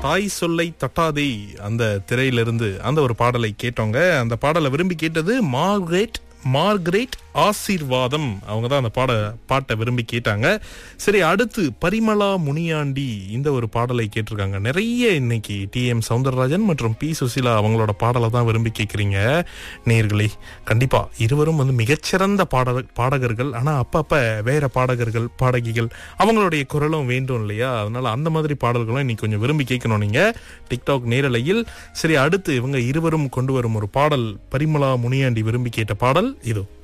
தாய் சொல்லை தட்டாதே அந்த திரையிலிருந்து அந்த ஒரு பாடலை கேட்டோங்க அந்த பாடலை விரும்பி கேட்டது மார்க்ரெட் மார்க்ரெட் ஆசீர்வாதம் அவங்க தான் அந்த பாட பாட்டை விரும்பி கேட்டாங்க சரி அடுத்து பரிமளா முனியாண்டி இந்த ஒரு பாடலை கேட்டிருக்காங்க நிறைய இன்னைக்கு டி எம் சவுந்தரராஜன் மற்றும் பி சுசிலா அவங்களோட பாடலை தான் விரும்பி கேட்குறீங்க நேர்களே கண்டிப்பா இருவரும் வந்து மிகச்சிறந்த பாட பாடகர்கள் ஆனா அப்பப்ப வேற பாடகர்கள் பாடகிகள் அவங்களுடைய குரலும் வேண்டும் இல்லையா அதனால அந்த மாதிரி பாடல்களும் இன்னைக்கு கொஞ்சம் விரும்பி கேட்கணும் நீங்க டிக்டாக் நேரலையில் சரி அடுத்து இவங்க இருவரும் கொண்டு வரும் ஒரு பாடல் பரிமளா முனியாண்டி விரும்பி கேட்ட பாடல் இதோ